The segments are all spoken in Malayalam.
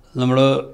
നമ്മൾ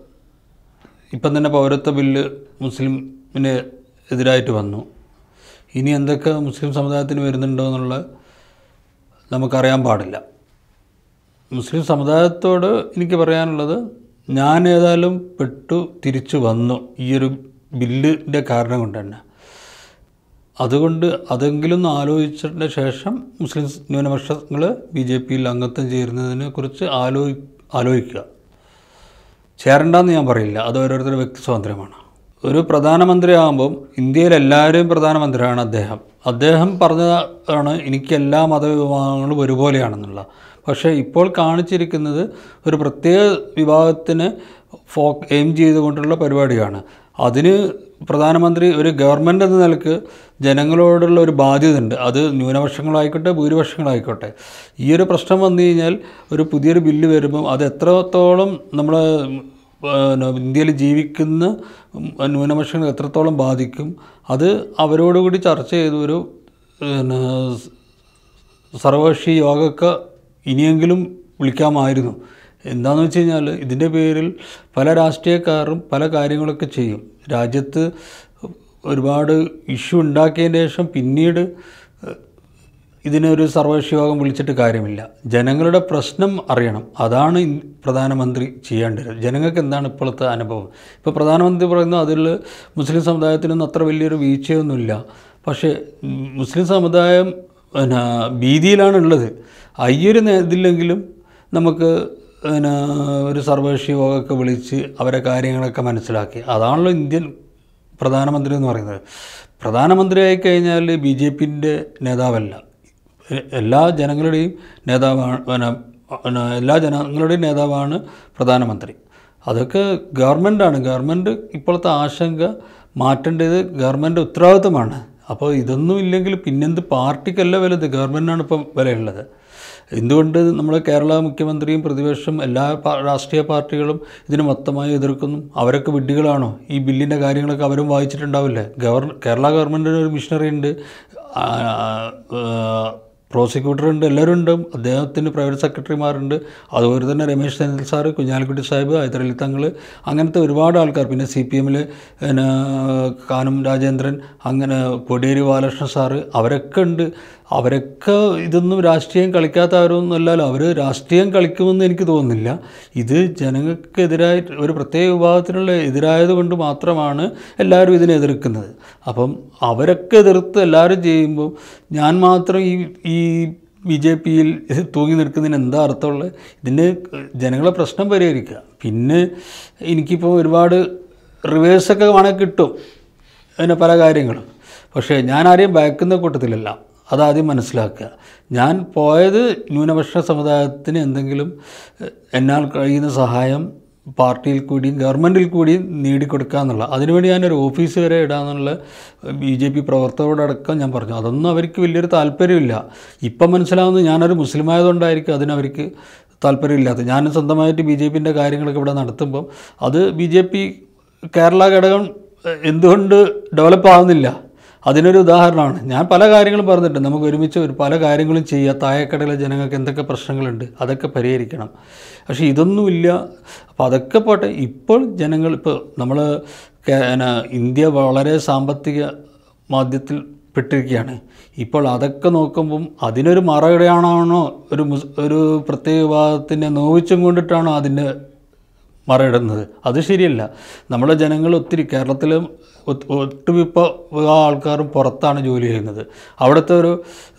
ഇപ്പം തന്നെ പൗരത്വ ബില്ല് മുസ്ലിമിന് എതിരായിട്ട് വന്നു ഇനി എന്തൊക്കെ മുസ്ലിം സമുദായത്തിന് വരുന്നുണ്ടോ എന്നുള്ള നമുക്കറിയാൻ പാടില്ല മുസ്ലിം സമുദായത്തോട് എനിക്ക് പറയാനുള്ളത് ഞാൻ ഏതായാലും പെട്ടു തിരിച്ചു വന്നു ഈ ഒരു ബില്ലിൻ്റെ കാരണം കൊണ്ട് തന്നെ അതുകൊണ്ട് അതെങ്കിലും ഒന്ന് ആലോചിച്ചതിന് ശേഷം മുസ്ലിം ന്യൂനപക്ഷങ്ങൾ ബി ജെ പിയിൽ അംഗത്വം ചേരുന്നതിനെ കുറിച്ച് ആലോചി ആലോചിക്കുക ചേരണ്ടെന്ന് ഞാൻ പറയില്ല അത് ഓരോരുത്തരുടെ വ്യക്തി സ്വാതന്ത്ര്യമാണ് ഒരു പ്രധാനമന്ത്രിയാകുമ്പം ഇന്ത്യയിൽ എല്ലാവരെയും പ്രധാനമന്ത്രിയാണ് അദ്ദേഹം അദ്ദേഹം പറഞ്ഞതാണ് എനിക്ക് എല്ലാ മതവിഭാഗങ്ങളും ഒരുപോലെയാണെന്നുള്ള പക്ഷേ ഇപ്പോൾ കാണിച്ചിരിക്കുന്നത് ഒരു പ്രത്യേക വിഭാഗത്തിന് ഫോ എയിം ചെയ്തുകൊണ്ടുള്ള പരിപാടിയാണ് അതിന് പ്രധാനമന്ത്രി ഒരു ഗവൺമെൻറ് എന്ന നിലക്ക് ജനങ്ങളോടുള്ള ഒരു ബാധ്യത ഉണ്ട് അത് ന്യൂനപക്ഷങ്ങളായിക്കോട്ടെ ഭൂരിപക്ഷങ്ങളായിക്കോട്ടെ ഈ ഒരു പ്രശ്നം വന്നു കഴിഞ്ഞാൽ ഒരു പുതിയൊരു ബില്ല് വരുമ്പം അത് എത്രത്തോളം നമ്മളെ പിന്നെ ഇന്ത്യയിൽ ജീവിക്കുന്ന ന്യൂനപക്ഷങ്ങൾ എത്രത്തോളം ബാധിക്കും അത് അവരോടുകൂടി ചർച്ച ചെയ്ത് ഒരു പിന്നെ സർവകക്ഷി യോഗമൊക്കെ ഇനിയെങ്കിലും വിളിക്കാമായിരുന്നു എന്താണെന്ന് വെച്ച് കഴിഞ്ഞാൽ ഇതിൻ്റെ പേരിൽ പല രാഷ്ട്രീയക്കാരും പല കാര്യങ്ങളൊക്കെ ചെയ്യും രാജ്യത്ത് ഒരുപാട് ഇഷ്യൂ ഉണ്ടാക്കിയതിന് ശേഷം പിന്നീട് ഇതിനൊരു സർവകക്ഷി യോഗം വിളിച്ചിട്ട് കാര്യമില്ല ജനങ്ങളുടെ പ്രശ്നം അറിയണം അതാണ് ഇൻ- പ്രധാനമന്ത്രി ചെയ്യേണ്ടത് ജനങ്ങൾക്ക് എന്താണ് ഇപ്പോഴത്തെ അനുഭവം ഇപ്പോൾ പ്രധാനമന്ത്രി പറയുന്നു അതിൽ മുസ്ലിം സമുദായത്തിനൊന്നും അത്ര വലിയൊരു വീഴ്ചയൊന്നുമില്ല പക്ഷേ ഉം, മുസ്ലിം സമുദായം പിന്നെ ഭീതിയിലാണ് ഉള്ളത് ആ ഈ ഒരു നേ- ഇതില്ലെങ്കിലും നമുക്ക് പിന്നെ ഒരു സർവകക്ഷി യോഗമൊക്കെ വിളിച്ച് അവരെ കാര്യങ്ങളൊക്കെ മനസ്സിലാക്കി അതാണല്ലോ ഇന്ത്യൻ പ്രധാനമന്ത്രി എന്ന് പറയുന്നത് പ്രധാനമന്ത്രി ആയിക്കഴിഞ്ഞാൽ ബി ജെ പിൻ്റെ നേതാവല്ല എ- എല്ലാ ജനങ്ങളുടെയും നേതാവാണ് പിന്നെ പിന്നെ എല്ലാ ജനങ്ങളുടെയും നേതാവാണ് പ്രധാനമന്ത്രി അതൊക്കെ ഗവൺമെൻറ്റാണ് ഗവൺമെൻറ് ഇപ്പോഴത്തെ ആശങ്ക മാറ്റേണ്ടത് ഗവൺമെൻറ് ഉത്തരവാദിത്തമാണ് അപ്പോൾ ഇതൊന്നും ഇല്ലെങ്കിൽ പിന്നെന്ത് പാർട്ടിക്കല്ല വലുത് ഗവൺമെൻറ്റാണ് ഇപ്പം വിലയുള്ളത് എന്തുകൊണ്ട് നമ്മുടെ കേരള മുഖ്യമന്ത്രിയും പ്രതിപക്ഷം എല്ലാ പാ- രാഷ്ട്രീയ പാർട്ടികളും ഇതിന് മൊത്തമായി എതിർക്കുന്നു അവരൊക്കെ വിഡ്ഢികളാണോ ഈ ബില്ലിൻ്റെ കാര്യങ്ങളൊക്കെ അവരും വായിച്ചിട്ടുണ്ടാവില്ലേ ഗവർ കേരള ഗവൺമെൻറ്റിന് ഒരു മിഷണറി ഉണ്ട് പ്രോസിക്യൂട്ടർ ഉണ്ട് എല്ലാവരും ഉണ്ട് അദ്ദേഹത്തിന് പ്രൈവറ്റ് സെക്രട്ടറിമാരുണ്ട് അതുപോലെ തന്നെ രമേശ് ചെന്നിത്തല സാറ് കുഞ്ഞാലിക്കുട്ടി സാഹിബ് ഹൈദരലി തങ്ങൾ അങ്ങനത്തെ ഒരുപാട് ആൾക്കാർ പിന്നെ സി പി എമ്മിൽ പിന്നെ കാനം രാജേന്ദ്രൻ അങ്ങനെ കോടിയേരി ബാലകൃഷ്ണൻ സാറ് അവരൊക്കെ ഉണ്ട് അവരൊക്കെ ഇതൊന്നും രാഷ്ട്രീയം കളിക്കാത്തവരൊന്നും അല്ലല്ലോ അവർ രാഷ്ട്രീയം കളിക്കുമെന്ന് എനിക്ക് തോന്നുന്നില്ല ഇത് ജനങ്ങൾക്കെതിരായിട്ട് ഒരു പ്രത്യേക വിഭാഗത്തിനുള്ള എതിരായത് കൊണ്ട് മാത്രമാണ് എല്ലാവരും ഇതിനെ എതിർക്കുന്നത് അപ്പം അവരൊക്കെ എതിർത്ത് എല്ലാവരും ചെയ്യുമ്പോൾ ഞാൻ മാത്രം ഈ ഈ ബി ജെ പിയിൽ തൂങ്ങി നിൽക്കുന്നതിന് എന്താ അർത്ഥമുള്ളത് ഇതിന് ജനങ്ങളെ പ്രശ്നം പരിഹരിക്കുക പിന്നെ എനിക്കിപ്പോൾ ഒരുപാട് റിവേഴ്സൊക്കെ വേണമെങ്കിൽ കിട്ടും പിന്നെ പല കാര്യങ്ങളും പക്ഷേ ഞാൻ ആരെയും ഭയക്കുന്ന കൂട്ടത്തിലല്ല അതാദ്യം മനസ്സിലാക്കുക ഞാൻ പോയത് ന്യൂനപക്ഷ സമുദായത്തിന് എന്തെങ്കിലും എഹ്, എന്നാൽ കഴിയുന്ന സഹായം പാർട്ടിയിൽ കൂടിയും ഗവൺമെൻറ്റിൽ കൂടിയും നേടിക്കൊടുക്കുക എന്നുള്ള അതിനുവേണ്ടി ഞാനൊരു ഓഫീസ് വരെ ഇടാന്നുള്ള ബി ജെ പി പ്രവർത്തകരോടടക്കം ഞാൻ പറഞ്ഞു അതൊന്നും അവർക്ക് വലിയൊരു താല്പര്യമില്ല ഇപ്പം മനസ്സിലാവുന്നത് ഞാനൊരു മുസ്ലിം ആയതുകൊണ്ടായിരിക്കും അതിനവർക്ക് താല്പര്യമില്ലാത്തത് ഞാൻ സ്വന്തമായിട്ട് ബി ജെ പിൻ്റെ കാര്യങ്ങളൊക്കെ ഇവിടെ നടത്തുമ്പം അത് ബി ജെ പി കേരള ഘടകം എഹ്, എന്തുകൊണ്ട് ഡെവലപ്പ് ആവുന്നില്ല അതിനൊരു ഉദാഹരണമാണ് ഞാൻ പല കാര്യങ്ങളും പറഞ്ഞിട്ടുണ്ട് നമുക്ക് ഒരുമിച്ച് ഒരു പല കാര്യങ്ങളും ചെയ്യുക താഴെക്കടയിലെ ജനങ്ങൾക്ക് എന്തൊക്കെ പ്രശ്നങ്ങളുണ്ട് അതൊക്കെ പരിഹരിക്കണം പക്ഷേ ഇതൊന്നുമില്ല അപ്പോൾ അതൊക്കെ പോട്ടെ ഇപ്പോൾ ജനങ്ങൾ ഇപ്പോൾ നമ്മൾ ഇന്ത്യ വളരെ സാമ്പത്തിക മാധ്യത്തിൽ പെട്ടിരിക്കുകയാണ് ഇപ്പോൾ അതൊക്കെ നോക്കുമ്പം അതിനൊരു മറകടയാണോ ഒരു മുസ് ഒരു പ്രത്യേക വിഭാഗത്തിനെ നോവിച്ചും കൊണ്ടിട്ടാണോ അതിൻ്റെ മറയിടുന്നത് അത് ശരിയല്ല നമ്മുടെ ജനങ്ങൾ ഒത്തിരി കേരളത്തിലും ഒത്ത് ഒട്ടുമിപ്പ ആൾക്കാരും പുറത്താണ് ജോലി ചെയ്യുന്നത് അവിടുത്തെ ഒരു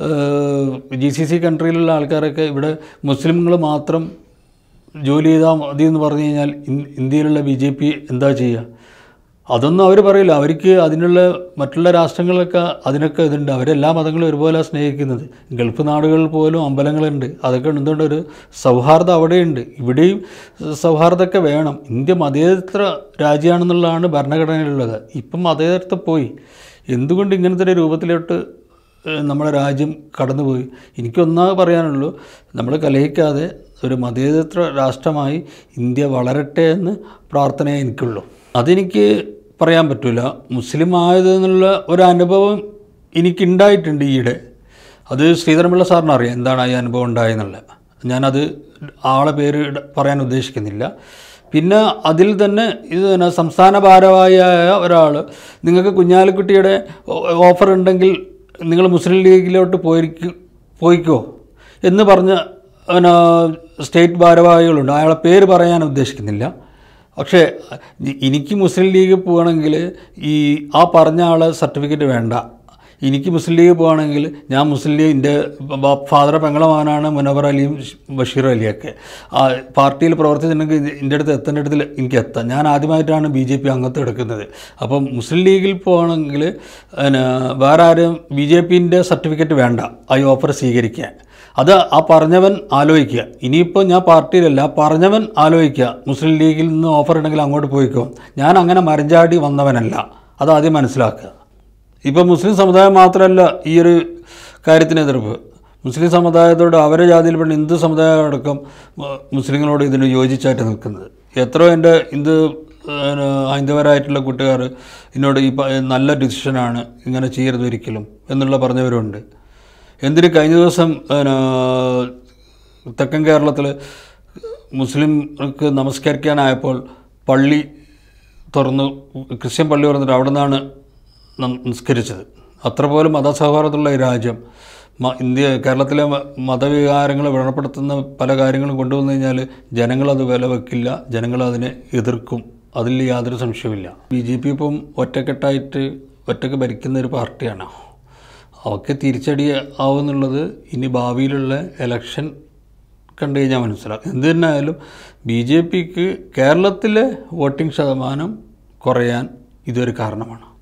ജി സി സി കൺട്രിയിലുള്ള ആൾക്കാരൊക്കെ ഇവിടെ മുസ്ലിങ്ങൾ മാത്രം ജോലി ചെയ്താൽ മതി എന്ന് പറഞ്ഞു കഴിഞ്ഞാൽ ഇൻ- ഇന്ത്യയിലുള്ള ബി ജെ പി എന്താ ചെയ്യുക അതൊന്നും അവർ പറയില്ല അവർക്ക് അതിനുള്ള മറ്റുള്ള രാഷ്ട്രങ്ങളൊക്കെ അതിനൊക്കെ ഇതുണ്ട് അവരെല്ലാ മതങ്ങളും ഒരുപോലെ സ്നേഹിക്കുന്നത് ഗൾഫ് നാടുകളിൽ പോലും അമ്പലങ്ങളുണ്ട് അതൊക്കെ എന്തുകൊണ്ട് ഒരു സൗഹാർദ്ദം അവിടെയുണ്ട് ഇവിടെയും സൗഹാർദ്ദമൊക്കെ വേണം ഇന്ത്യ മതേതര രാജ്യമാണെന്നുള്ളതാണ് ഭരണഘടനയിലുള്ളത് ഇപ്പം മതേതരത്വം പോയി എന്തുകൊണ്ട് ഇങ്ങനത്തെ ഒരു രൂപത്തിലോട്ട് ഏഹ്, നമ്മുടെ രാജ്യം കടന്നുപോയി എനിക്കൊന്നാ പറയാനുള്ളൂ നമ്മൾ കലഹിക്കാതെ ഒരു മതേതര രാഷ്ട്രമായി ഇന്ത്യ വളരട്ടെ എന്ന് പ്രാർത്ഥനയേ എനിക്കുള്ളൂ അതെനിക്ക് പറയാൻ പറ്റില്ല മുസ്ലിം ആയതെന്നുള്ള ഒരു അനുഭവം എനിക്കുണ്ടായിട്ടുണ്ട് ഈയിടെ അത് ശ്രീധരൻപിള്ള സാറിന് അറിയാം എന്താണ് ഈ അനുഭവം ഉണ്ടായെന്നുള്ളത് ഞാനത് ആളെ പേര് ഇട- പറയാൻ ഉദ്ദേശിക്കുന്നില്ല പിന്നെ അതിൽ തന്നെ ഇത് തന്നെ സംസ്ഥാന ഭാരവാഹിയായ ഒരാൾ നിങ്ങൾക്ക് കുഞ്ഞാലിക്കുട്ടിയുടെ ഓഫർ ഉണ്ടെങ്കിൽ നിങ്ങൾ മുസ്ലിം ലീഗിലോട്ട് പോയിരിക്കും പോയിക്കോ എന്ന് പറഞ്ഞ പിന്നെ സ്റ്റേറ്റ് ഭാരവാഹികളുണ്ട് അയാളെ പേര് പറയാൻ ഉദ്ദേശിക്കുന്നില്ല പക്ഷേ ഇ- എനിക്ക് മുസ്ലിം ലീഗ് പോകണമെങ്കിൽ ഈ ആ പറഞ്ഞ ആളെ സർട്ടിഫിക്കറ്റ് വേണ്ട എനിക്ക് മുസ്ലിം ലീഗ് പോകണമെങ്കിൽ ഞാൻ മുസ്ലിം ലീഗ് എൻ്റെ ഫാദർ പെങ്ങളെ മകനാണ് മുനവർ അലിയും ഷ്- ബഷീർ അലിയൊക്കെ ആ പാർട്ടിയിൽ പ്രവർത്തിച്ചിട്ടുണ്ടെങ്കിൽ ഇത് എൻ്റെ അടുത്ത് എത്തേണ്ട അടുത്തിൽ എനിക്ക് എത്താം ഞാൻ ആദ്യമായിട്ടാണ് ബി ജെ പി അംഗത്വം എടുക്കുന്നത് അപ്പം മുസ്ലിം ലീഗിൽ പോകണമെങ്കിൽ പിന്നെ വേറെ ആരും ബി ജെ പിൻ്റെ സർട്ടിഫിക്കറ്റ് വേണ്ട ആ ഓഫർ സ്വീകരിക്കാൻ അത് ആ പറഞ്ഞവൻ ആലോചിക്കുക ഇനിയിപ്പോൾ ഞാൻ പാർട്ടിയിലല്ല ആ പറഞ്ഞവൻ ആലോചിക്കുക മുസ്ലിം ലീഗിൽ നിന്ന് ഓഫർ ഉണ്ടെങ്കിൽ അങ്ങോട്ട് പോയിക്കോ ഞാൻ അങ്ങനെ മരഞ്ചാടി വന്നവനല്ല അത് ആദ്യം മനസ്സിലാക്കുക ഇപ്പം മുസ്ലിം സമുദായം മാത്രമല്ല ഈ ഒരു കാര്യത്തിന് എതിർപ്പ് മുസ്ലിം സമുദായത്തോട് അവരെ ജാതിയിൽപ്പെട്ട ഹിന്ദു സമുദായം അടക്കം മ- മുസ്ലിങ്ങളോട് ഇതിന് യോജിച്ചായിട്ട് നിൽക്കുന്നത് എത്രയോ എൻ്റെ ഹിന്ദു ഏഹ്, ഹൈന്ദവരായിട്ടുള്ള കൂട്ടുകാർ എന്നോട് ഈ പ- നല്ല ഡിസിഷനാണ് ഇങ്ങനെ ചെയ്യരുത് ഒരിക്കലും എന്നുള്ള പറഞ്ഞവരുണ്ട് എന്തിന് കഴിഞ്ഞ ദിവസം പിന്നെ, തെക്കൻ കേരളത്തിൽ മുസ്ലിംക്ക് നമസ്കരിക്കാനായപ്പോൾ പള്ളി തുറന്നു ക്രിസ്ത്യൻ പള്ളി തുറന്നിട്ട് അവിടെ നിന്നാണ് നം- നിസ്കരിച്ചത് അത്ര പോലും മതസൗഹാർദ്ദമുള്ള ഈ രാജ്യം മ ഇന്ത്യ കേരളത്തിലെ മ- മതവികാരങ്ങൾ വ്രണപ്പെടുത്തുന്ന പല കാര്യങ്ങളും കൊണ്ടുവന്നു കഴിഞ്ഞാൽ ജനങ്ങളത് വില വെക്കില്ല ജനങ്ങൾ അതിനെ എതിർക്കും അതിൽ യാതൊരു സംശയവുമില്ല ബി ജെ പി ഇപ്പം ഒറ്റക്കെട്ടായിട്ട് ഒറ്റക്ക് ഭരിക്കുന്ന ഒരു പാർട്ടിയാണ് അവർക്ക് തിരിച്ചടി ആവുമെന്നുള്ളത് ഇനി ഭാവിയിലുള്ള എലക്ഷൻ കണ്ടു കഴിഞ്ഞാൽ മനസ്സിലാക്കും എന്ത് തന്നെ ആയാലും ബി ജെ പിക്ക് കേരളത്തിലെ വോട്ടിംഗ് ശതമാനം കുറയാൻ ഇതൊരു കാരണമാണ്